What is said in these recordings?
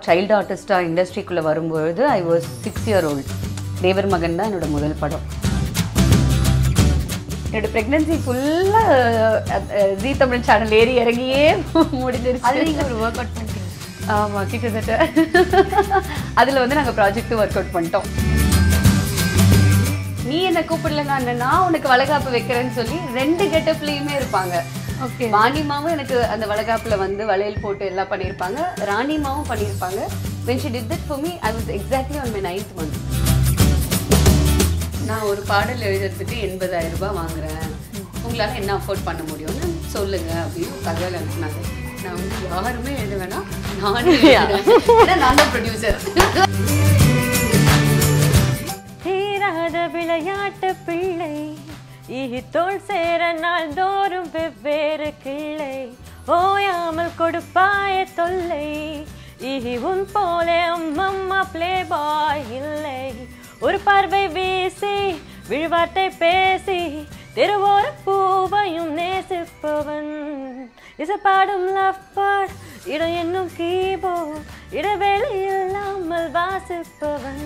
Child ஆர்டிஸ்டாக இண்டஸ்ட்ரிக்குள்ளே வரும்பொழுது I was six year old Thevar Magan தான் என்னோட முதல் படம் என்னோட ப்ரெக்னன்சி ஃபுல்லாக ஜி தமிழ் சேனல் ஏறி இறங்கியே முடிஞ்சிருச்சு அது நீங்கள் ஒரு ஒர்க் அவுட் பண்ணிட்டீங்க ஆமாம் கிட்டத்தட்ட அதில் வந்து நாங்கள் ப்ராஜெக்ட் ஒர்க் அவுட் பண்ணிட்டோம் நீ என்ன கூப்பிடலன்னா நான் உனக்கு வளகாப்பு வைக்கிறேன்னு சொல்லி ரெண்டு கெட்டப்லேயுமே இருப்பாங்க ஓகே வாணிமாவும் எனக்கு அந்த வளகாப்புல வந்து வளையல் போட்டு எல்லாம் பண்ணியிருப்பாங்க ராணிமாவும் பண்ணியிருப்பாங்க when she did that for me i was exactly on my ninth month நான் ஒரு பாடல் எழுதுறதுக்கு எண்பதாயிரம் ரூபாய் வாங்குறேன் உங்களால என்ன அஃபோர்ட் பண்ண முடியும்னு சொல்லுங்க அப்படின்னு தகவல் அனுப்புனாங்க நான் வந்து யாருமே எழுத வேணாம் நானே எழுதுறேன். ஏன்னா நான் தான் ப்ரொடியூசர் தீராத விளையாட்டு பிள்ளை இஹி தோல் சேர நாள் தோறும் வெவ்வேறு கிள்ளை ஓயாமல் கொடுப்பாய தொல்லை இஹி உன் போல அம்மம்மா பிளே பாய் இல்லை ஒரு பார்வை வீசி விழுவார்த்தை பேசி திருவோர பூவையும் நேசிப்பவன் இசைப்பாடும் லவ் பாட் இடம் என்னும் கீபோர்ட் இடைவேளை இல்லாமல் வாசிப்பவன்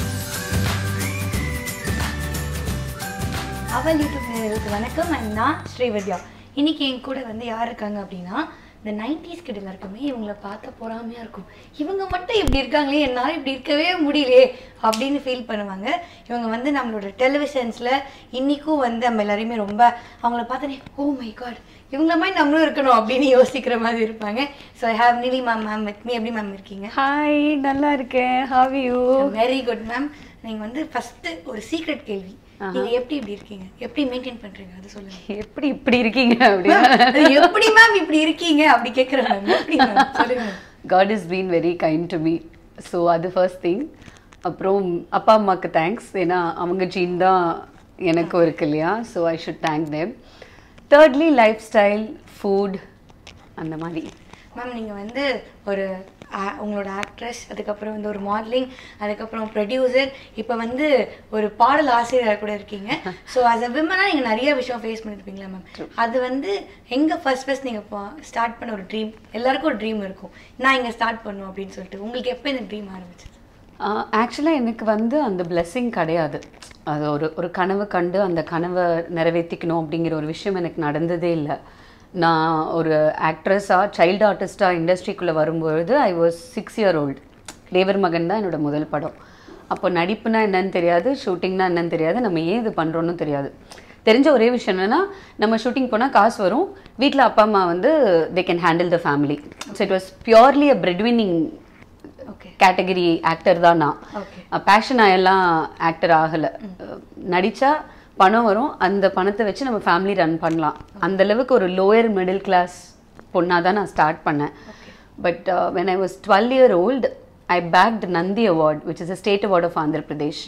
அவள் யூடியூப் நேயர்களுக்கு வணக்கம் அண்ட் நான் ஸ்ரீவித்யா இன்னைக்கு என் கூட வந்து யார் இருக்காங்க அப்படின்னா இந்த நைன்டிஸ் கிட்ட எல்லாருக்குமே இவங்கள பார்த்தா பொறாமையாக இருக்கும் இவங்க மட்டும் இப்படி இருக்காங்களே என்னால் இப்படி இருக்கவே முடியலையே அப்படின்னு ஃபீல் பண்ணுவாங்க இவங்க வந்து நம்மளோட டெலிவிஷன்ஸில் இன்றைக்கும் வந்து நம்ம எல்லாரையுமே ரொம்ப அவங்கள பார்த்தோன்னே ஓ மை காட் இவங்கள மாதிரி நம்மளும் இருக்கணும் அப்படின்னு யோசிக்கிற மாதிரி இருப்பாங்க ஸோ ஐ ஹாவ் நிலி மேம் மேம் வித் மீ எப்படி மேம் இருக்கீங்க ஹாய் நல்லா இருக்கேன் how you very good ma'am நீங்கள் வந்து ஃபஸ்ட்டு ஒரு சீக்ரெட் கேள்வி நீங்கள் எப்படி இப்படி இருக்கீங்க எப்படி மெயின்டைன் பண்ணுறீங்க அது சொல்லுங்கள் எப்படி இப்படி இருக்கீங்க அப்படின்னா அது எப்படி மேம் இப்படி இருக்கீங்க அப்படி கேட்குறேன் மேம் எப்படி மேம் சொல்லுங்க God is been very kind to me so அது ஃபர்ஸ்ட் திங் அப்புறம் அப்பா அம்மாவுக்கு தேங்க்ஸ் ஏன்னா அவங்க ஜீன் தான் எனக்கும் இருக்கு இல்லையா so I should thank them thirdly lifestyle food அந்த மாதிரி மேம் நீங்கள் வந்து ஒரு ஆ- உங்களோட ஆக்ட்ரஸ் அதுக்கப்புறம் வந்து ஒரு மாடலிங் அதுக்கப்புறம் ப்ரொடியூசர் இப்போ வந்து ஒரு பாடல் ஆசிரியராக கூட இருக்கீங்க ஸோ as a விமனாக நீங்கள் நிறைய விஷயம் ஃபேஸ் பண்ணியிருப்பீங்களா மேம் அது வந்து எங்கே ஃபர்ஸ்ட் ஃபர்ஸ்ட் நீங்கள் ஸ்டார்ட் பண்ண ஒரு ட்ரீம் எல்லாருக்கும் ஒரு ட்ரீம் இருக்கும் நான் இங்கே ஸ்டார்ட் பண்ணும் அப்படின்னு சொல்லிட்டு உங்களுக்கு எப்போ இந்த ட்ரீம் ஆரம்பிச்சது ஆக்சுவலாக எனக்கு வந்து அந்த blessing கிடையாது அது ஒரு ஒரு கனவு கண்டு அந்த கனவை நிறைவேற்றிக்கணும் அப்படிங்கிற ஒரு விஷயம் எனக்கு நடந்ததே இல்லை நான் ஒரு ஆக்ட்ரஸாக சைல்டு ஆர்டிஸ்டாக இண்டஸ்ட்ரிக்குள்ளே வரும்பொழுது I was six year old Thevar Magan தான் என்னோட முதல் படம் அப்போ நடிப்புனா என்னன்னு தெரியாது ஷூட்டிங்னா என்னன்னு தெரியாது நம்ம ஏன் இது பண்ணுறோன்னு தெரியாது தெரிஞ்ச ஒரே விஷயம் என்னன்னா நம்ம ஷூட்டிங் போனால் காசு வரும் வீட்டில் அப்பா அம்மா வந்து they can handle the family so it was purely a breadwinning okay category actor தான் நான் ஓகே பேஷன் எல்லாம் ஆக்டர் ஆகலை நடித்தா பணம் வரும் அந்த பணத்தை வச்சு நம்ம ஃபேமிலி ரன் பண்ணலாம் அந்த அளவுக்கு ஒரு லோயர் மிடில் கிளாஸ் பொண்ணாக தான் நான் ஸ்டார்ட் பண்ணேன் but when I was twelve year old I bagged Nandi award which is a state award of Andhra Pradesh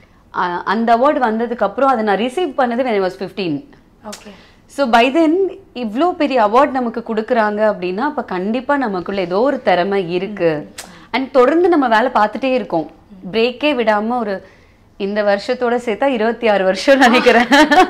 அந்த அவார்டு வந்ததுக்கப்புறம் அதை நான் ரிசீவ் பண்ணது when I was fifteen okay so by then இவ்வளோ பெரிய அவார்ட் நமக்கு கொடுக்குறாங்க அப்படின்னா அப்போ கண்டிப்பாக நமக்குள்ள ஏதோ ஒரு திறமை இருக்கு அண்ட் தொடர்ந்து நம்ம வேலை பார்த்துட்டே இருக்கோம் பிரேக்கே விடாம ஒரு இந்த வருஷத்தோட சேர்த்தா இருபத்தி ஆறு வருஷம் நினைக்கிறேன்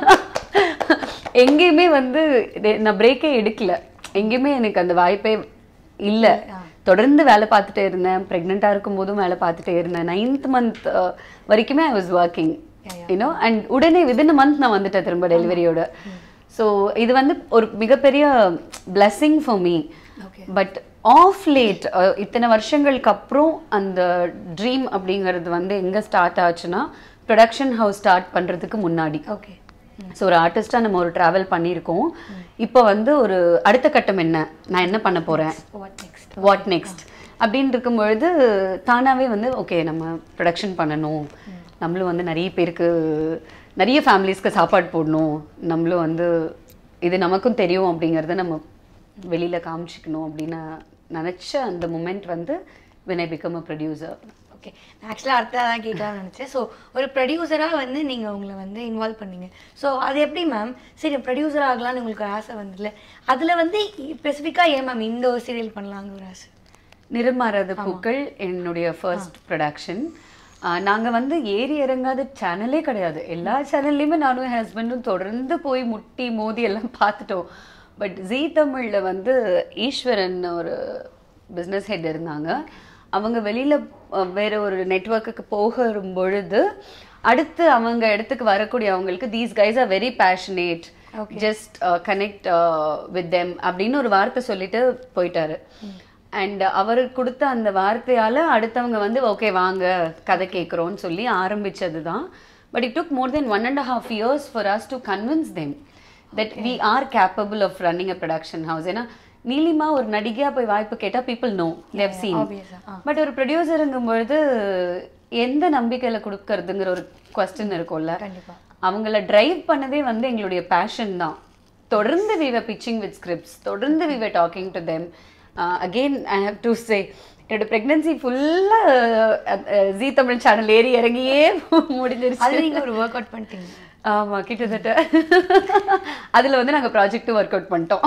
எங்கேயுமே வந்து இது- நான் பிரேக்கே எடுக்கல எங்கேயுமே எனக்கு அந்த வாய்ப்பே இல்லை தொடர்ந்து வேலை பார்த்துட்டே இருந்தேன் ப்ரெக்னெண்ட்டாக இருக்கும் போதும் வேலை பார்த்துட்டே இருந்தேன் நைன்த் மந்த் வரைக்குமே I was working you know and உடனே விதின் மந்த் நான் வந்துட்டேன் திரும்ப டெலிவரியோட ஸோ இது வந்து ஒரு மிகப்பெரிய blessing for me okay but of late இத்தனை வருஷங்களுக்கு அப்புறம் அந்த ட்ரீம் அப்படிங்கிறது வந்து எங்கே ஸ்டார்ட் ஆச்சுன்னா ப்ரொடக்ஷன் ஹவுஸ் ஸ்டார்ட் பண்ணுறதுக்கு முன்னாடி ஓகே ஸோ ஒரு ஆர்டிஸ்டாக நம்ம ஒரு ட்ராவல் பண்ணியிருக்கோம் இப்போ வந்து ஒரு அடுத்த கட்டம் என்ன நான் என்ன பண்ண போகிறேன் வாட் நெக்ஸ்ட் வாட் நெக்ஸ்ட் அப்படின்னு இருக்கும் பொழுது தானாகவே வந்து ஓகே நம்ம ப்ரொடக்ஷன் பண்ணணும் நம்மளும் வந்து நிறைய பேருக்கு நிறைய ஃபேமிலிஸ்க்கு சாப்பாடு போடணும் நம்மளும் வந்து இது நமக்கும் தெரியும் அப்படிங்கிறத நம்ம வெளியில் காமிச்சிக்கணும் அப்படின்னு நினச்ச அந்த மூமெண்ட் வந்து when I become a producer okay ஆக்சுவலாக அடுத்ததாக தான் கேட்கலாம்னு நினச்சேன் ஸோ ஒரு ப்ரொடியூசராக வந்து நீங்கள் உங்களை வந்து இன்வால்வ் பண்ணீங்க ஸோ அது எப்படி மேம் சரி ப்ரொடியூசர் ஆகலாம்னு உங்களுக்கு ஒரு ஆசை வந்ததுல அதில் வந்து ஸ்பெசிஃபிக்காக ஏன் மேம் இந்த ஒரு சீரியல் பண்ணலாங்கிற ஒரு ஆசை நிறமாறாத பூக்கள் என்னுடைய ஃபர்ஸ்ட் ப்ரொடக்ஷன் நாங்கள் வந்து ஏறி இறங்காத சேனலே கிடையாது எல்லா சேனல்லையுமே நானும் என் ஹஸ்பண்டும் தொடர்ந்து போய் முட்டி மோதி எல்லாம் பார்த்துட்டோம் பட் ஜீ தமிழில் வந்து ஈஸ்வரன் ஒரு பிஸ்னஸ் ஹெட் இருந்தாங்க அவங்க வெளியில அஹ், வேற ஒரு நெட்வொர்க்குக்கு போகும் பொழுது அடுத்து அவங்க இடத்துக்கு வரக்கூடிய அவங்களுக்கு these guys are very passionate just connect with them அப்படின்னு ஒரு வார்த்தை சொல்லிட்டு போயிட்டாரு அண்ட் அவர் கொடுத்த அந்த வார்த்தையால அடுத்தவங்க வந்து ஓகே வாங்க கதை கேட்குறோன்னு சொல்லி ஆரம்பிச்சது தான் but it took more then one and half years for us to convince them that we are capable of running a production house ஏன்னா நீலிமா ஒரு நடிகையா போய் வாய்ப்பு கேட்டா people know they've seen obvious ஆ. பட் ஒரு ப்ரொடியூசருங்கும் பொழுது எந்த நம்பிக்கையில கொடுக்கறதுங்கிற ஒரு கொஸ்டின் இருக்கும்ல கண்டிப்பா அவங்கள டிரைவ் பண்ணதே வந்து எங்களுடைய பேஷன் தான் தொடர்ந்து we were pitching with scripts தொடர்ந்து we were talking to them uh, again i have to say என்னோட ப்ரெக்னன்சி ஃபுல்லாக ஜி தமிழ் சேனல் ஏறி இறங்கியே முடிஞ்சிருச்சு அது நீங்க ஒரு ஒர்க் அவுட் பண்ணிட்டீங்க ஆமா கிட்டத்தட்ட அதுல வந்து நாங்க ப்ராஜெக்ட் ஒர்க் அவுட் பண்ணிட்டோம்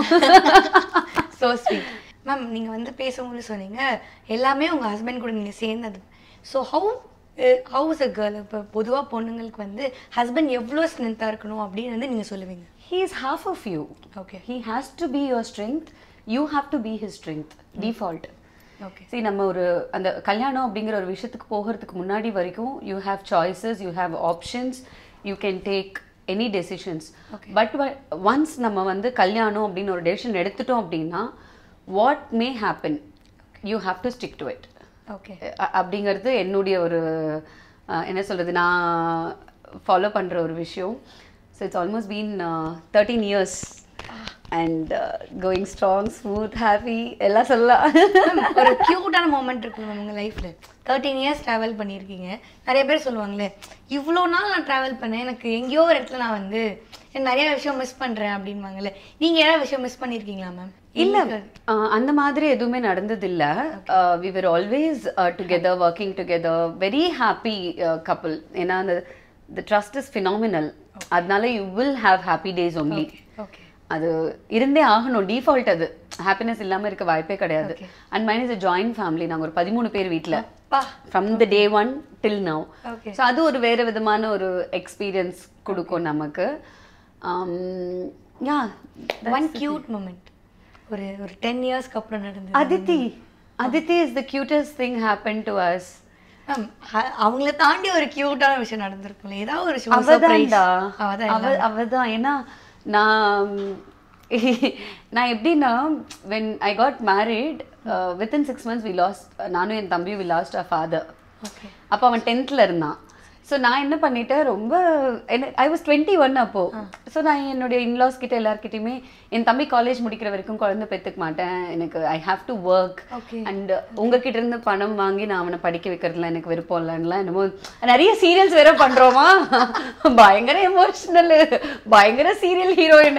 ஸோ ஸ்வீட் மேம் நீங்கள் வந்து பேசும்போது சொன்னீங்க எல்லாமே உங்கள் ஹஸ்பண்ட் கூட நீங்கள் சேர்ந்தது so how how's a girl இப்போ பொதுவாக பொண்ணுங்களுக்கு வந்து ஹஸ்பண்ட் எவ்வளோ ஸ்ட்ரென்த்தாக இருக்கணும் அப்படின்னு வந்து நீங்கள் சொல்லுவீங்க he is half of you okay he has to be your strength you have to be his strength default okay see நம்ம ஒரு அந்த கல்யாணம் அப்படிங்கிற ஒரு விஷயத்துக்கு போகிறதுக்கு முன்னாடி வரைக்கும் you have choices you have options you can take any decisions but once நம்ம வந்து கல்யாணம் அப்படின்னு ஒரு டெசிஷன் எடுத்துட்டோம் அப்படின்னா what may happen you have to stick to it okay அப்படிங்கிறது என்னுடைய ஒரு அஹ், என்ன சொல்றது நான் ஃபாலோ பண்ற ஒரு விஷயம் so it's almost been thirteen years and going strong smooth happy எல்லாம் சொல்லலாம் ஒரு க்யூட்டான மூமெண்ட் இருக்கு மேம் உங்கள் லைஃப்பில் தேர்ட்டீன் இயர்ஸ் ட்ராவல் பண்ணியிருக்கீங்க நிறைய பேர் சொல்லுவாங்களே இவ்வளோ நாள் நான் ட்ராவல் பண்ணேன் எனக்கு எங்கேயோ ஒரு இடத்துல நான் வந்து எனக்கு நிறைய விஷயம் மிஸ் பண்ணுறேன் அப்படின்வாங்கல்ல நீங்கள் ஏதாவது விஷயம் மிஸ் பண்ணியிருக்கீங்களா மேம் இல்ல அஹ், அந்த மாதிரி எதுவுமே நடந்தது இல்ல we were always together working together very happy couple ஏன்னா அந்த த ட்ரஸ்ட் இஸ் ஃபினாமினல் அதனால you will have happy days only okay அது இருந்தே ஆகணும் டிஃபால்ட் அது ஹாப்பினஸ் இல்லாம இருக்க வாய்ப்பே கிடையாது and mine is a joint family நாங்க ஒரு பதிமூணு பேர் வீட்ல பா from the day one till now Okay. So அது ஒரு வேற விதமான ஒரு எக்ஸ்பீரியன்ஸ் கொடுக்கும் நமக்கு யா ஒன் கியூட் மூமெண்ட் ஒரு ஒரு டென் இயர்ஸ்க்கு அப்புறம் நடந்தது Aditi Aditi is the cutest thing happen to us ma'am அவங்கள தாண்டி ஒரு கியூட்டான விஷயம் நடந்திருக்கும்ல ஏதாவது ஒரு சும்மா surprise. அவதான்டா அவதான் அவ அவதான் ஏன்னா நான் நான் எப்படின்னா when I got married within six months we lost நானும் என் தம்பியும் we lost a father okay அப்போ அவன் டென்த்தில் இருந்தான் ஸோ நான் என்ன பண்ணிட்டேன் ரொம்ப ஐ வாஸ் டுவெண்ட்டி ஒன் அப்போ ஸோ நான் என்னுடைய இன்லாஸ் கிட்ட எல்லாருக்கிட்டையுமே என் தம்பி காலேஜ் முடிக்கிற வரைக்கும் குழந்தை பெற்றுக்க மாட்டேன் எனக்கு I have to work Okay. And உங்ககிட்ட இருந்து பணம் வாங்கி நான் அவனை படிக்க வைக்கிறதுல எனக்கு விருப்பம் இல்லைன்னுலாம் என்னமோ நிறைய சீரியல்ஸ் வேற பண்றோமா பயங்கர எமோஷனல் பயங்கர சீரியல் ஹீரோயின்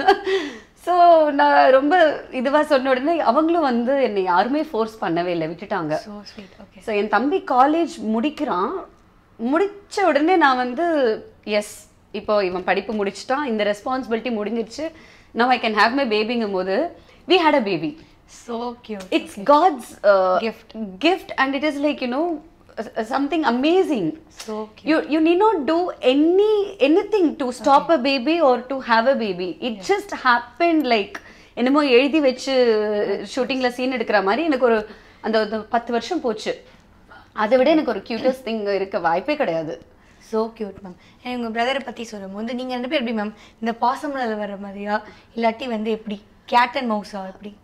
ஸோ நான் ரொம்ப இதுவா சொன்ன உடனே அவங்களும் வந்து என்னை யாருமே ஃபோர்ஸ் பண்ணவே இல்லை விட்டுட்டாங்க ஸோ ஸ்வீட் ஓகே ஸோ என் தம்பி காலேஜ் முடிக்கிறான் முடிச்ச உடனே நான் வந்து எஸ் இப்போ இவன் படிப்பு முடிச்சிட்டான் இந்த ரெஸ்பான்சிபிலிட்டி முடிஞ்சிருச்சு now I can have my பேபிங்கும் போது we had a baby so cute it's god's uh, Gift. gift and it is like you know uh, uh, something amazing so you you need not do any anything to stop a baby or to have a baby it just happened like என்னமோ எழுதி வச்சு ஷூட்டிங்ல scene எடுக்கிற மாதிரி எனக்கு ஒரு அந்த ஒரு பத்து வருஷம் போச்சு அதை விட எனக்கு ஒரு கியூட்டஸ்ட் திங் இருக்க வாய்ப்பே கிடையாது ஸோ கியூட் மேம் எனக்கு உங்கள் பிரதரை பற்றி சொல்லும்போது நீங்கள் ரெண்டு பேர் எப்படி மேம் இந்த பாசமலர் வர மாதிரியா இல்லாட்டி வந்து எப்படி கேட் அண்ட் மவுஸா எப்படி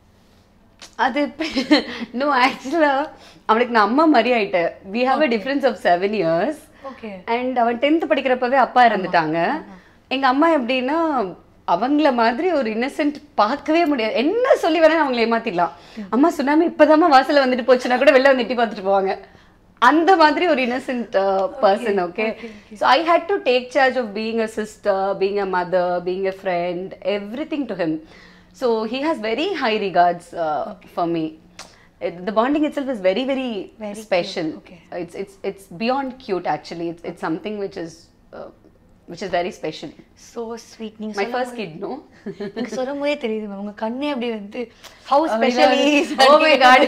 அது நோ ஆக்சுவலா அவனுக்கு நான் அம்மா மாதிரி ஆயிட்டேன் we have a difference of seven years okay and அவன் டென்த் படிக்கிறப்பவே அப்பா இறந்துட்டாங்க எங்க அம்மா எப்படின்னா அவங்கள மாதிரி ஒரு இன்னசென்ட் பார்க்கவே முடியாது என்ன சொல்லி வேணா அவங்களை ஏமாத்திடலாம் அம்மா சுனாமி இப்பதாம்மா வாசல்ல வந்துட்டு போச்சுன்னா கூட வெளில வந்து எட்டி பார்த்துட்டு போவாங்க அந்த மாதிரி ஒரு innocent person okay so I had to take charge of being a sister being a mother being a friend everything to him so he has very high regards for me the bonding itself is very very, Very special cute, okay. it's it's it's beyond cute actually it's it's something which is uh, which is very special so sweet நீங்கள் my first kid no நீங்கள் சொல்லும் போதே தெரியுது ma'am உங்கள் கண்ணே அப்படி வந்து how Oh, specially oh my God.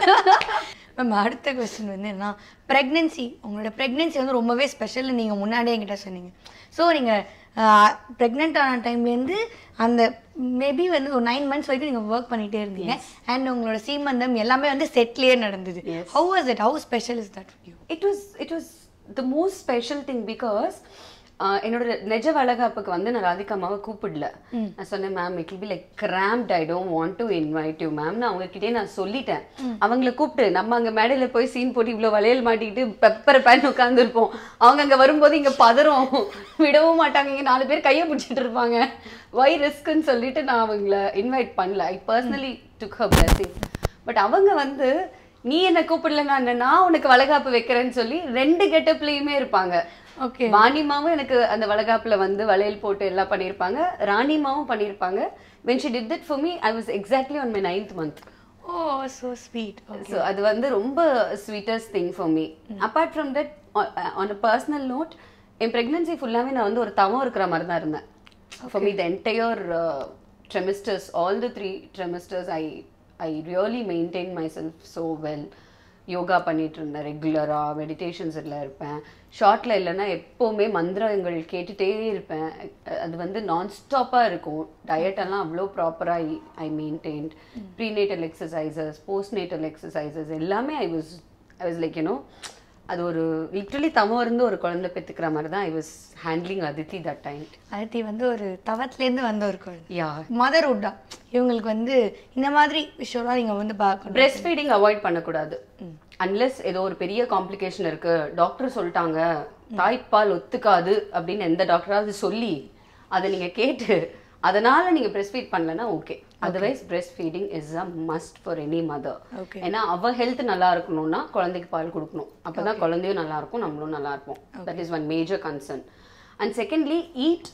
Ma'am அடுத்த கொஸ்டின் வந்து என்ன ப்ரெக்னென்சி உங்களோட ப்ரெக்னென்சி வந்து ரொம்பவே ஸ்பெஷல் நீங்கள் முன்னாடியே என்கிட்ட சொன்னீங்க ஸோ நீங்கள் ப்ரெக்னென்ட் ஆன டைம்லேருந்து அந்த மேபி வந்து ஒரு நைன் மந்த்ஸ் வரைக்கும் நீங்கள் ஒர்க் பண்ணிகிட்டே இருந்தீங்க அண்ட் உங்களோட சீமந்தம் எல்லாமே வந்து செட்லேயே நடந்தது how was it how special is that you it was it was the most special thing because என்னோட நிஜ வளகாப்புக்கு வந்து நான் ராதிகா அம்மாவை கூப்பிடல நான் சொன்னேன் ma'am it be like crammed I don't want to invite you ma'am நான் அவங்க நான் சொல்லிட்டேன் அவங்கள கூப்பிட்டு நம்ம அங்க மேடையில போய் சீன் போட்டு இவ்வளவு வளையல் மாட்டிக்கிட்டு பெப்பர் பேன் உட்காந்துருப்போம் அவங்க அங்க வரும்போது இங்க பதறும் விடவும் மாட்டாங்க இங்க நாலு பேர் கையை பிடிச்சிட்டு இருப்பாங்க வை ரிஸ்க்குன்னு சொல்லிட்டு நான் அவங்கள இன்வைட் பண்ணல I personally took her blessing but அவங்க வந்து நீ என்ன கூப்பிடலன்னா என்ன, நான் உனக்கு வளகாப்பு வைக்கிறேன்னு சொல்லி ரெண்டு கெட்டப்லயுமே இருப்பாங்க ஓகே வாணிமாவும் எனக்கு அந்த வளகாப்புல வந்து வளையல் போட்டு எல்லாம் பண்ணியிருப்பாங்க ராணிமாவும் பண்ணியிருப்பாங்க when she did that for me i was exactly on my ninth month oh so sweet so அது வந்து ரொம்ப sweetest thing for me apart from that on a personal note என் ப்ரெக்னன்சி ஃபுல்லாமே நான் வந்து ஒரு தவம் இருக்கிற மாதிரி தான் இருந்தேன் for me the entire trimesters all the three trimesters I I really maintain myself so well yoga பண்ணிட்டு இருந்தேன் ரெகுலராக மெடிடேஷன்ஸில் இருப்பேன் ஷார்ட்ல இல்லைன்னா எப்போவுமே மந்திரங்கள் கேட்டுட்டே இருப்பேன் அது வந்து நான் ஸ்டாப்பாக இருக்கும் டயட் எல்லாம் அவ்வளோ ப்ராப்பராக I maintained prenatal exercises post natal exercises எல்லாமே I was I was like you know அது ஒரு லிட்ரலி தமம் இருந்து ஒரு குழந்தை பெற்றுக்கிற மாதிரி தான் I was handling Aditi that time Aditi வந்து ஒரு தவத்துலேருந்து வந்த ஒரு குழந்தை யா மதர்ஹுட்டா இவங்களுக்கு வந்து இந்த மாதிரி விஷயம்லாம் நீங்கள் வந்து பார்க்கணும் பிரெஸ்ட் ஃபீடிங் அவாய்ட் பண்ணக்கூடாது அன்லெஸ் ஏதோ ஒரு பெரிய காம்ப்ளிகேஷன் இருக்கு டாக்டர் சொல்லிட்டாங்க தாய்ப்பால் ஒத்துக்காது அப்படின்னு எந்த டாக்டராவது சொல்லி அதை நீங்க கேட்டு அதனால நீங்க பிரெஸ்ட் ஃபீட் பண்ணலன்னா okay otherwise breast feeding is a must for any mother Okay. ஏன்னா அவ ஹெல்த் நல்லா இருக்கணும்னா குழந்தைக்கு பால் கொடுக்கணும் அப்பதான் குழந்தையும் நல்லா இருக்கும் நம்மளும் நல்லா இருப்போம் that is one major concern and secondly eat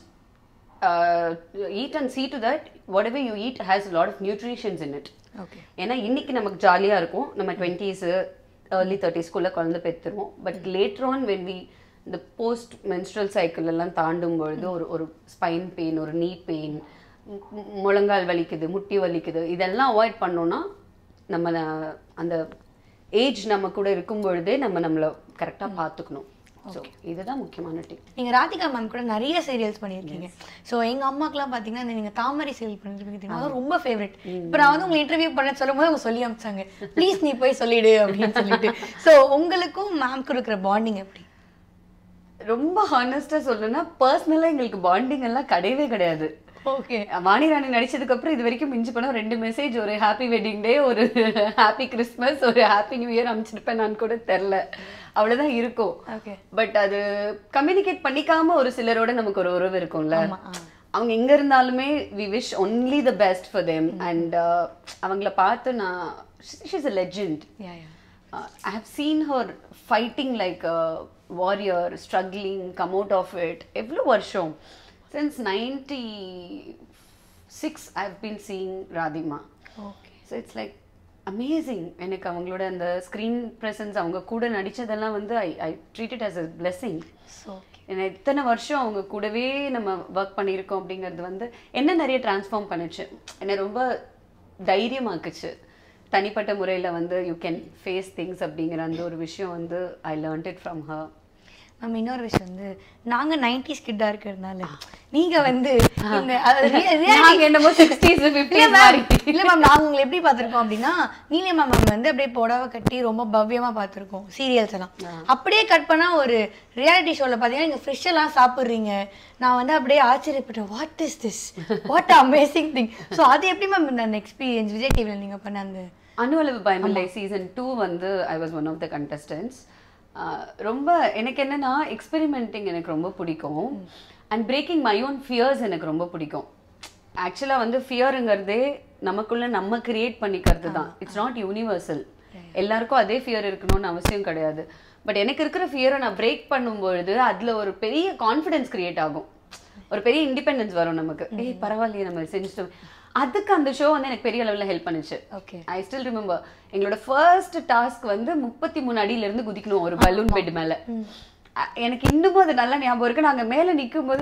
eat and see to that whatever you eat has a lot of nutritions in it okay ஏன்னா இன்னைக்கு நமக்கு ஜாலியாக இருக்கும் நம்ம டுவெண்ட்டீஸு ஏர்லி தேர்ட்டிஸ்குள்ளே குழந்தை பெற்றுருவோம் but later on when we இந்த போஸ்ட் மென்ஸ்ட்ரல் சைக்கிள் எல்லாம் தாண்டும் பொழுது ஒரு ஒரு ஸ்பைன் பெயின் ஒரு நீ பெயின் முழங்கால் வலிக்குது முட்டி வலிக்குது இதெல்லாம் அவாய்ட் பண்ணோம்னா நம்ம ந- அந்த ஏஜ் நம்ம கூட இருக்கும் பொழுதே நம்ம நம்மளை கரெக்டாக பார்த்துக்கணும் ஸோ இதுதான் முக்கியமான டிப் நீங்கள் ராதிகா மேம் கூட நிறைய சீரியல்ஸ் பண்ணியிருக்கீங்க ஸோ எங்கள் அம்மாக்கெல்லாம் பார்த்தீங்கன்னா இந்த நீங்கள் தாமரை சீரியல் பண்ணிருக்கீங்க தெரியுமா? அது ரொம்ப ஃபேவரட் இப்போ நான் வந்து உங்களை இன்டர்வியூ பண்ண சொல்லும் போது அவங்க சொல்லி அமிச்சாங்க ப்ளீஸ் நீ போய் சொல்லிடு அப்படின்னு சொல்லிட்டு ஸோ உங்களுக்கும் மேம் கொடுக்குற பாண்டிங் எப்படி ரொம்ப ஹானஸ்டாக சொல்லணும்னா பர்சனலாக எங்களுக்கு பாண்டிங் எல்லாம் கிடையவே கிடையாது ஓகே வாணி ராணி நடிச்சதுக்கு அப்புறம் இது வரைக்கும் மிஞ்சி போனா ரெண்டு மெசேஜ் ஒரு ஹாப்பி வெட்டிங் டே ஒரு ஹாப்பி கிறிஸ்மஸ் ஒரு ஹாப்பி நியூ இயர் அமைச்சிருப்பேன் நான் கூட தெரில அவ்வளவுதான் இருக்கும் ஓகே பட் அது கம்யூனிகேட் பண்ணிக்காம ஒரு சிலரோட நமக்கு ஒரு உறவு இருக்கும்ல ஆமா, ஆ. அவங்க எங்க இருந்தாலுமே we wish only the best for them and அவங்கள பார்த்து நான் she's a legend yeah yeah uh, I have seen her fighting like a warrior, struggling, come out of it. எவ்வளோ வருஷம் since 96 I've been seeing Radhima. Okay So it's like amazing. எனக்கு அவங்களோட அந்த screen presence அவங்க கூட நடிச்சதெல்லாம் வந்து I I treat it as a blessing so okay ஏன்னா இத்தனை வருஷம் அவங்க கூடவே நம்ம ஒர்க் பண்ணியிருக்கோம் அப்படிங்கிறது வந்து என்ன நிறைய டிரான்ஸ்ஃபார்ம் பண்ணுச்சு என்னை ரொம்ப தைரியமாக்குச்சு தனிப்பட்ட முறையில் வந்து யூ கேன் ஃபேஸ் திங்ஸ் அப்படிங்கிற அந்த ஒரு விஷயம் வந்து I learnt it from her ma'am இன்னொரு விஷயம் வந்து நாங்க நைன்டிஸ் கிட்டா இருக்கிறதுனால நீங்க வந்து இந்த அதாவது rea- reality- நாங்க என்னமோ 60s, 50s இல்ல மாதிரி. மேம் இல்ல மேம் நாங்க உங்களை எப்படி பார்த்திருக்கோம் அப்படின்னா நீலியம்மா மேம் வந்து அப்படியே புடவை கட்டி ரொம்ப பவ்யமா பார்த்திருக்கோம் சீரியல்ஸ் எல்லாம் அப்படியே கட் பண்ணா ஒரு ரியாலிட்டி ஷோல பாத்தீங்கன்னா நீங்க ஃபிஷ் எல்லாம் சாப்பிடுறீங்க நான் வந்து அப்படியே ஆச்சரியப்பட்டேன் what is this what amazing thing so அது எப்படி மேம் இந்த அந்த எக்ஸ்பீரியன்ஸ் விஜய் டிவியில் நீங்க பண்ண அந்த அனுவலவு பயமில்லை சீசன் டூ வந்து I was one of the contestants ரொம்ப எனக்கு என்னன்னா எக்ஸ்பெரிமெண்டிங் எனக்கு ரொம்ப பிடிக்கும் and breaking my own fears எனக்கு ரொம்ப பிடிக்கும் ஆக்சுவலாக வந்து ஃபியருங்கிறதே நமக்குள்ள நம்ம கிரியேட் பண்ணிக்கிறது தான் இட்ஸ் நாட் யூனிவர்சல் எல்லாருக்கும் அதே ஃபியர் இருக்கணும்னு அவசியம் கிடையாது பட் எனக்கு இருக்கிற ஃபியரை நான் பிரேக் பண்ணும்பொழுது அதுல ஒரு பெரிய கான்ஃபிடன்ஸ் கிரியேட் ஆகும் ஒரு பெரிய இண்டிபெண்டன்ஸ் வரும் நமக்கு ஏய் பரவாயில்லையே நம்ம செஞ்சுட்டோம் அதுக்கு அந்த ஷோ வந்து எனக்கு பெரிய லெவலில் ஹெல்ப் பண்ணுச்சு ஓகே ஐ ஸ்டில் ரிமெம்பர் எங்களோட ஃபர்ஸ்ட் டாஸ்க் வந்து முப்பத்தி மூணு அடியில இருந்து குதிக்கணும் ஒரு பலூன் பெட் மேல அ- எனக்கு இன்னமும் அது நல்லா ஞாபகம் இருக்கு நாங்க மேல நிக்கும் போது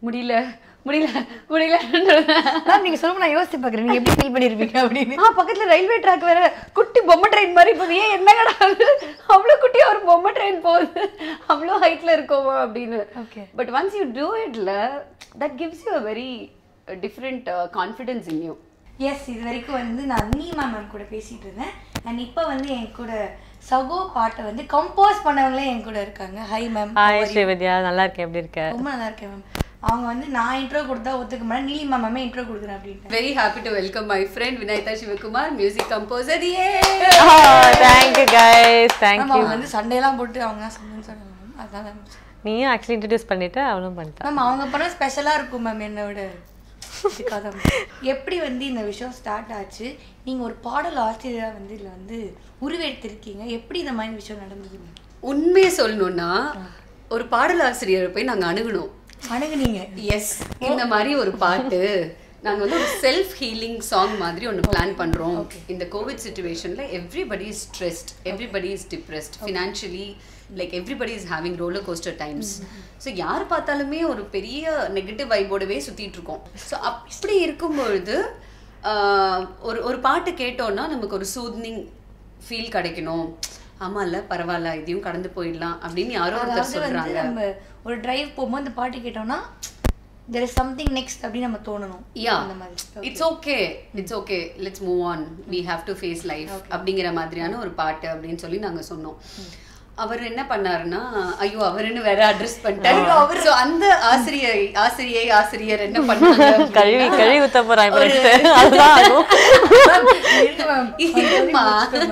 முடியல முடியல முடியல மேம் நீங்க சொல்லுங்க நான் யோசிச்சு பார்க்குறேன் நீங்க எப்படி ஃபீல் பண்ணிருப்பீங்க அப்படின்னு ஆ பக்கத்துல ரயில்வே ட்ராக் வேற குட்டி பொம்மை ட்ரெயின் மாதிரி போகுது ஏன் என்னங்கடா அது அவ்வளோ குட்டியா ஒரு பொம்மை ட்ரெயின் போகுது அவ்வளோ ஹைட்ல இருக்கோமா அப்படின்னு Okay. But once you do இட்ல that gives you a very different confidence in you yes இது வரைக்கும் வந்து நான் நீமா மேம் கூட பேசிட்டு இருந்தேன் அண்ட் இப்போ வந்து என் கூட சகோ பாட்டை வந்து கம்போஸ் பண்ணவங்களே என் கூட இருக்காங்க ஹை மேம் ஹாய் ஸ்ரீவித்யா நல்லா இருக்கேன் எப்படி இருக்க ரொம்ப நல்லா இருக்கேன் மேம் அவங்க வந்து நான் இன்ட்ரோ கொடுத்தா ஒத்துக்க மாட்டேன் நீலிமா மேமே இன்ட்ரோ கொடுக்குறேன் அப்படின்ட்டு very happy to welcome my friend Vinayatha Sivakumar music composer ஏ தேங்க்யூ கைஸ் மேம் தேங்க்யூ அவங்க வந்து சண்டையெல்லாம் போட்டு அவங்க தான் சொன்னு சொன்னாங்க மேம் அதான் மேம் நீயும் ஆக்சுவலி இன்ட்ரடியூஸ் பண்ணிட்டு அவளும் பண்ணிட்டா மேம் அவங்க பண்ண ஸ்பெஷலாக இருக்கும் மேம் என்னை விட இதுக்காக தான் ma'am. எப்படி வந்து இந்த விஷயம் ஸ்டார்ட் ஆச்சு நீங்கள் ஒரு பாடல் ஆசிரியராக வந்து இதில் வந்து உருவெடுத்திருக்கீங்க எப்படி இந்த மாதிரி விஷயம் நடந்தது ma'am? உண்மையை சொல்லணும்னா ஒரு பாடலாசிரியரை போய் நாங்க அணுகணும் அணுகுனீங்க எஸ் இந்த மாதிரி ஒரு பாட்டு நாங்க வந்து ஒரு செல்ஃப் ஹீலிங் சாங் மாதிரி ஒன்று பிளான் பண்றோம் இந்த கோவிட் சுச்சுவேஷன்ல everybody is stressed everybody is depressed financially like everybody is having roller coaster times so யார் பார்த்தாலுமே ஒரு பெரிய நெகட்டிவ் வைபோடவே சுத்திட்டு இருக்கோம் ஸோ அப்படி இருக்கும் பொழுது ஆஹ், ஒரு ஒரு பாட்டு கேட்டோம்னா நமக்கு ஒரு சூத்னிங் ஃபீல் கிடைக்கணும் ஆமால்ல பரவாயில்ல இதையும் கடந்து போயிடலாம் அப்படின்னு யாரோ ஒருத்தர் அதாவது வந்து சொல்றாங்க நம்ம ஒரு டிரைவ் போகும்போது இந்த பாட்டு கேட்டோம்னா தெர் இஸ் சம்திங் நெக்ஸ்ட் அப்படின்னு நம்ம தோணணும் யா அந்த மாதிரி it's okay it's okay let's move on we have to face life அப்படிங்கிற மாதிரியான ஒரு பாட்டு அப்படின்னு சொல்லி நாங்க சொன்னோம் அவர் என்ன பண்ணாருன்னா ஐயோ அவருன்னு வேற அட்ரஸ் பண்ணிட்டாரு So, அந்த ஆசிரியை ஆசிரியை ஆசிரியர் என்ன பண்ணாங்க கழுவி கழுவி ஊத்த போறான் இப்ப next. அதுதான் ஆகும் இருக்கு ma'am. இருமா.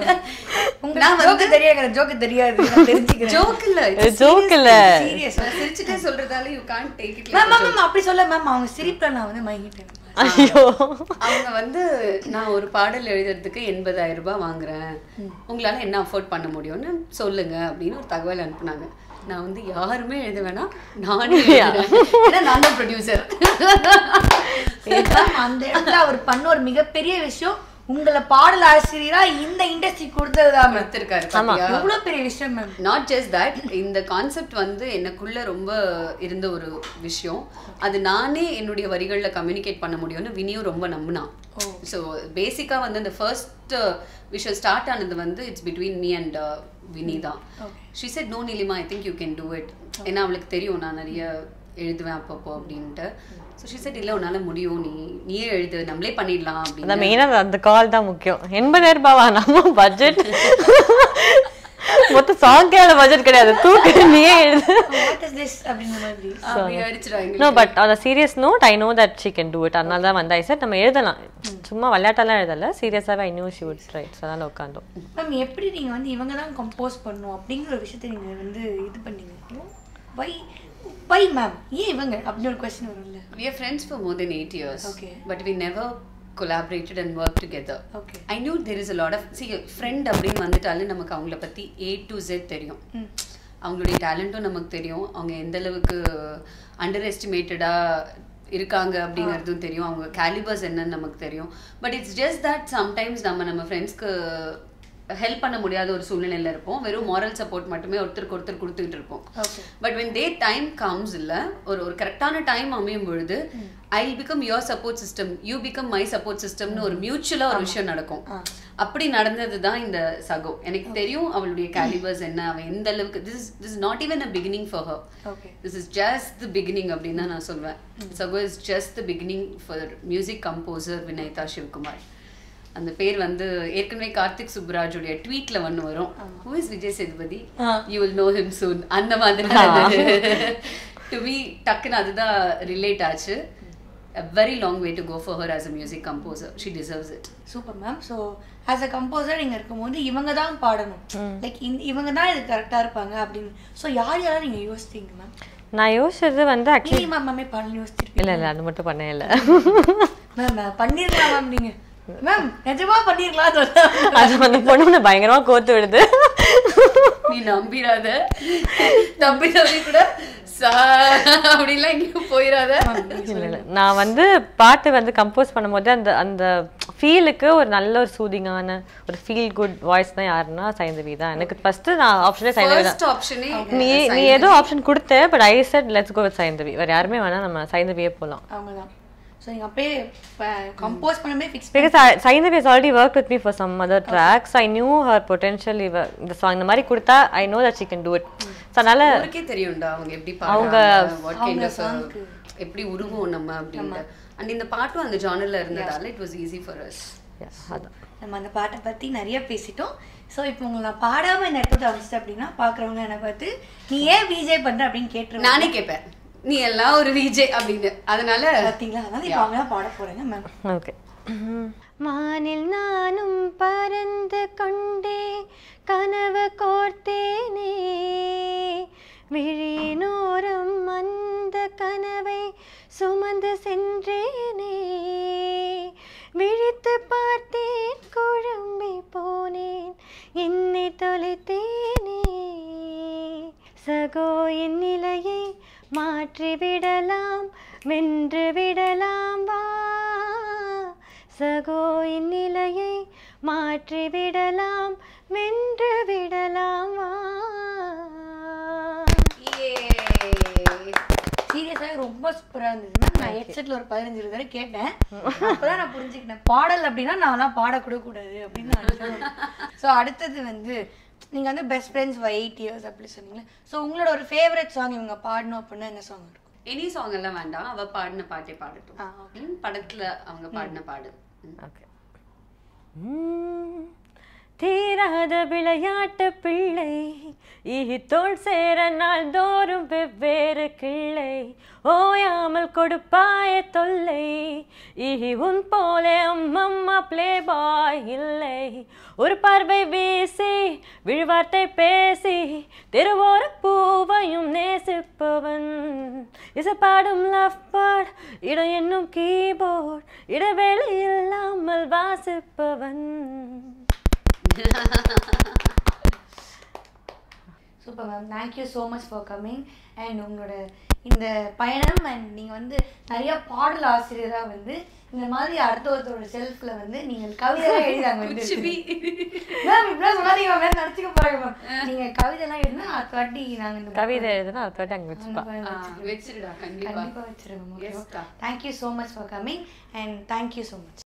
உங்க நான் ஜோக்கு தெரியாது ஜோக்கு தெரியாது நான் தெரிஞ்சுக்கிறேன் ஜோக் இல்ல ஜோக் இல்ல சீரியஸ் நான் சிரிச்சுட்டே சொல்றதால you can't take it ma'am ma'am ma'am அப்படி சொல்ல மேம் அவங்க சிரிப்புல நான் வந்து மயங்கிட்டேன் ஐயோ அவங்க வந்து நான் ஒரு பாடல் எழுதுறதுக்கு எண்பதாயிரம் ரூபாய் வாங்குறேன் உங்களால என்ன அஃபோர்ட் பண்ண முடியும்னு சொல்லுங்க அப்படின்னு ஒரு தகவல் அனுப்புனாங்க நான் வந்து யாருமே எழுத வேணாம் நானே எழுதுறேன். ஏன்னா நான் தான் ப்ரொடியூசர் மேம் அந்த இடத்துல அவர் பண்ண ஒரு மிகப்பெரிய விஷயம் உங்களை பாடல் ஆசிரியரா இந்த இண்டஸ்ட்ரி கொடுத்ததுதான் மேம் கொடுத்துருக்காரு பாத்தியா எவ்வளவு பெரிய விஷயம் மேம் நாட் ஜஸ்ட் தட் இந்த கான்செப்ட் வந்து எனக்குள்ள ரொம்ப இருந்த ஒரு விஷயம் அது நானே என்னுடைய வரிகளில் கம்யூனிகேட் பண்ண முடியும்னு வினியும் ரொம்ப நம்பினான் ஸோ பேசிக்காக வந்து அந்த ஃபர்ஸ்ட் விஷயம் ஸ்டார்ட் ஆனது வந்து it's between me and Vini தான் she said no Nilima I think you can do it ஏன்னா அவளுக்கு தெரியும் நான் நிறைய எழுதுவேன் அப்பப்போ அப்படின்ட்டு ஸோ ஷி செட் இல்லை உன்னால முடியும் நீ நீயே எழுது நம்மளே பண்ணிடலாம் அப்படின்னு அதான் மெயினா அந்த கால் தான் முக்கியம் எண்பதாயிரம் ரூபாவா நம்ம பட்ஜெட் மொத்த சாங்கான பட்ஜெட் கிடையாது தூக்கு நீயே எழுது வாட் இஸ் திஸ் அப்படின்ற மாதிரி அப்படி அடிச்சிடாங்க நோ பட் அந்த serious note I know that she can do it அதனால தான் வந்து ஐ சார் நம்ம எழுதலாம் சும்மா விளையாட்டெல்லாம் எழுதல சீரியஸாகவே I knew she would write அதனால உட்காந்தோம் மேம் எப்படி நீங்க வந்து இவங்க தான் கம்போஸ் பண்ணும் அப்படிங்கிற ஒரு விஷயத்தை நீங்க வந்து இது பண்ணீங்க வை வை மேம் ஏன் இவங்க அப்படின்னு ஒரு கொஸ்டின் வரும்ல We are friends for more than eight years. Okay. But we never collaborated and worked together. Okay. I knew there is a lot of see friend அப்படின்னு வந்துட்டாலே நமக்கு அவங்கள பத்தி ஏ டு Z தெரியும் அவங்களுடைய டேலண்ட்டும் நமக்கு தெரியும் அவங்க எந்த அளவுக்கு அண்டர் எஸ்டிமேட்டடா இருக்காங்க அப்படிங்கிறதும் தெரியும் அவங்க கேலிபர்ஸ் என்னன்னு நமக்கு தெரியும் but it's just that sometimes நம்ம நம்ம ஃப்ரெண்ட்ஸ்க்கு ஹெல்ப் பண்ண முடியாத ஒரு சூழ்நிலையில இருப்போம் வெறும் moral சப்போர்ட் மட்டுமே ஒருத்தருக்கு ஒருத்தர் கொடுத்துக்கிட்டு இருப்போம் okay but when the time comes இல்ல ஒரு ஒரு கரெக்டான டைம் அமையும் பொழுது I become your support system you become my support சிஸ்டம்னு ஒரு மியூச்சுவலா ஒரு விஷயம் நடக்கும் அப்படி நடந்தது தான் இந்த சகோ எனக்கு தெரியும் அவளுடைய கேலிபர்ஸ் என்ன அவன் எந்த அளவுக்கு this this not even a beginning for her okay this is just the beginning அப்படின்னு தான் நான் சொல்வேன் சகோ is just the beginning for music composer Vinaitha Sivakumar அந்த பேர் வந்து ஏற்கனவே கார்த்திக் சுப்ராஜுடைய ட்வீட்ல ஒன்று வரும் who is Vijay Sethupathi you will know him soon அந்த மாதிரி டு மீ டக்குன்னு அதுதான் ரிலேட் ஆச்சு a very long way to go for her as a music composer she deserves it super ma'am so as a composer நீங்கள் இருக்கும்போது இவங்க தான் பாடணும் லைக் இவங்க தான் இது கரெக்டாக இருப்பாங்க அப்படின்னு ஸோ யார் யாரெல்லாம் நீங்கள் யோசித்தீங்க மேம் நான் யோசிச்சது வந்து ஆக்சுவலி நீ மேம் பாடல் யோசிச்சிருப்பீங்க இல்லை இல்லை அது மட்டும் பண்ணவே இல்லை மேம் பண்ணிருக்கலாம் மேம் நீங்கள் மேம் நிஜமா பண்ணிருக்கலாம் சொல்ல அது அந்த பொண்ணு உன்னை பயங்கரமா கோத்து விடுது நீ நம்பிடாத தம்பி தம்பி கூட அப்படிலாம் எங்கேயும் போயிடாத இல்ல இல்ல நான் வந்து பாட்டு வந்து கம்போஸ் பண்ணும்போது அந்த அந்த ஃபீலுக்கு ஒரு நல்ல ஒரு சூதிங்கான ஒரு ஃபீல் குட் வாய்ஸ் தான் யாருன்னா சைந்தவி தான் எனக்கு ஃபர்ஸ்ட் நான் ஆப்ஷனே சைந்தவி தான் ஃபர்ஸ்ட் ஆப்ஷனே நீ நீ ஏதோ ஆப்ஷன் கொடுத்த but I said let's go with Saindhavi வேற யாருமே வேணா நம்ம சைந்தவியே போலாம் அவங்க தான் ஸோ நீங்கள் அப்பயே கம்போஸ் பண்ணவே fix because Saindhavi has already worked with me for some other tracks i knew her potential இவ இந்த சாங் இந்த மாதிரி கொடுத்தா i know that she can do it so அதனால அவருக்கே தெரியும்டா அவங்க எப்படி பாடுறாங்க வாட் கைண்ட் ஆஃப் எப்படி உருவோம் நம்ம அப்படின்ட்டு அண்ட் இந்த பாட்டும் அந்த ஜானர்ல இருந்ததால it was easy for us yeah, அதான் நம்ம அந்த பாட்டை பற்றி நிறைய பேசிட்டோம் ஸோ இப்போ உங்களை நான் பாடாமல் இந்த இடத்துல அமைச்சிட்டேன் அப்படின்னா பார்க்குறவங்க என்னை பார்த்து நீ ஏன் விஜே பண்ணுற அப்படின்னு கேட்டுருவாங்க நானே கேட்பேன் நீ எல்லாம் ஒரு விஜே அப்படின்னு அதனால பார்த்தீங்களா அதனால இப்போ அவங்க தான் பாட போகிறாங்க மேம் ஓகே வானில் நானும் பறந்து கொண்டே கனவு கோர்த்தேனே விழினோரம் அந்த கனவை சுமந்து சென்றேனே விழித்து பார்த்தேன் குழம்பி போனேன் என்னை தொலைத்தேனே சகோ என் நிலையை மாற்றி விடலாம் வென்று விடலாம் வா சகோ என் நிலையை மாற்றி விடலாம் வென்று விடலாம் வா சீரியஸாக ரொம்ப சூப்பராக இருந்தது மேம் நான் ஹெட்செட்டில் ஒரு பதினஞ்சு தடவை கேட்டேன் அப்பதான் நான் புரிஞ்சுக்கிட்டேன் பாடல் அப்படின்னா நான்லாம் பாடக்கூட கூடாது அப்படின்னு நான் ஸோ அடுத்தது வந்து நீங்கள் வந்து best friends for eight years அப்படி சொன்னீங்களே ஸோ உங்களோட ஒரு ஃபேவரட் சாங் இவங்க பாடணும் அப்படின்னா என்ன சாங் இருக்கும் எனி சாங் எல்லாம் வேண்டாம் அவ பாடின பாட்டே பாடட்டும் ஆ, ம், படத்துல அவங்க பாடின பாடு ம். ஓகே தீராத விளையாட்டு பிள்ளை இஹி தோல் சேர நாள் தோறும் வெவ்வேறு கிள்ளை ஓயாமல் கொடுப்பாய தொல்லை இஹி உன் போலே அம்மம்மா பிளே பாய் இல்லை ஒரு பார்வை வீசி விழ்வார்த்தை பேசி திருவோர பூவையும் நேசிப்பவன் இசைப்பாடும் லவ் பாட் இடம் என்னும் கீபோர்ட் இடைவேளை இல்லாமல் வாசிப்பவன் super ma'am thank you so much for coming and உங்களோட இந்த பயணம் அண்ட் நீங்கள் வந்து நிறைய பாடல் ஆசிரியராக வந்து இந்த மாதிரி அடுத்த ஒருத்தரோட செல்ஃபில் வந்து நீங்கள் கவிதைலாம் எழுதாங்க வந்து மேம் இப்படிலாம் சொல்லாதீங்க மேம் நினச்சிக்க போகிறாங்க மேம் நீங்கள் கவிதைலாம் எழுதுனா அடுத்த வாட்டி நாங்கள் இந்த கவிதை எழுதுனா அதை தொட்டு அங்கே வச்சுப்பா ஆ, வச்சிருடா கண்டிப்பா கண்டிப்பாக வச்சிருக்கோம் Yes, ஓகே டா. Thank you so much for coming and thank you so much